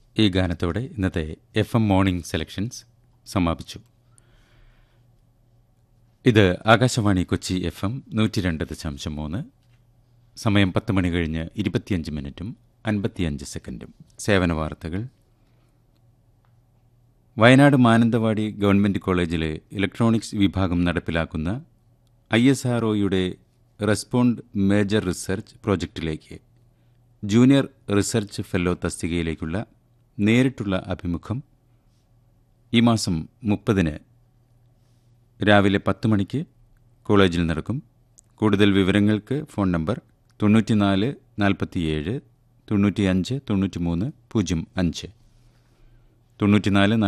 ഈ ഗാനത്തോടെ ഇന്നത്തെ F M morning selections സമാപിച്ചു ഇത് ആകാശവാണി കൊച്ചി എഫ് എം നൂറ്റി രണ്ട് ദശാംശം മൂന്ന് സമയം പത്ത് മണി കഴിഞ്ഞ് ഇരുപത്തിയഞ്ച് മിനിറ്റും അൻപത്തിയഞ്ച് സെക്കൻഡും സേവന വാർത്തകൾ വയനാട് മാനന്തവാടി ഗവൺമെൻറ് കോളേജിലെ ഇലക്ട്രോണിക്സ് വിഭാഗം നടപ്പിലാക്കുന്ന ഐ എസ് ആർ ഒയുടെ റെസ്പോണ്ട് മേജർ റിസർച്ച് പ്രോജക്റ്റിലേക്ക് ജൂനിയർ റിസർച്ച് ഫെല്ലോ തസ്തികയിലേക്കുള്ള നേരിട്ടുള്ള അഭിമുഖം ഈ മാസം മുപ്പതിന് രാവിലെ പത്ത് മണിക്ക് കോളേജിൽ നടക്കും കൂടുതൽ വിവരങ്ങൾക്ക് ഫോൺ നമ്പർ തൊണ്ണൂറ്റിനാല് നാൽപ്പത്തിയേഴ് തൊണ്ണൂറ്റിയഞ്ച് തൊണ്ണൂറ്റിമൂന്ന് പൂജ്യം അഞ്ച് തൊണ്ണൂറ്റിനാല്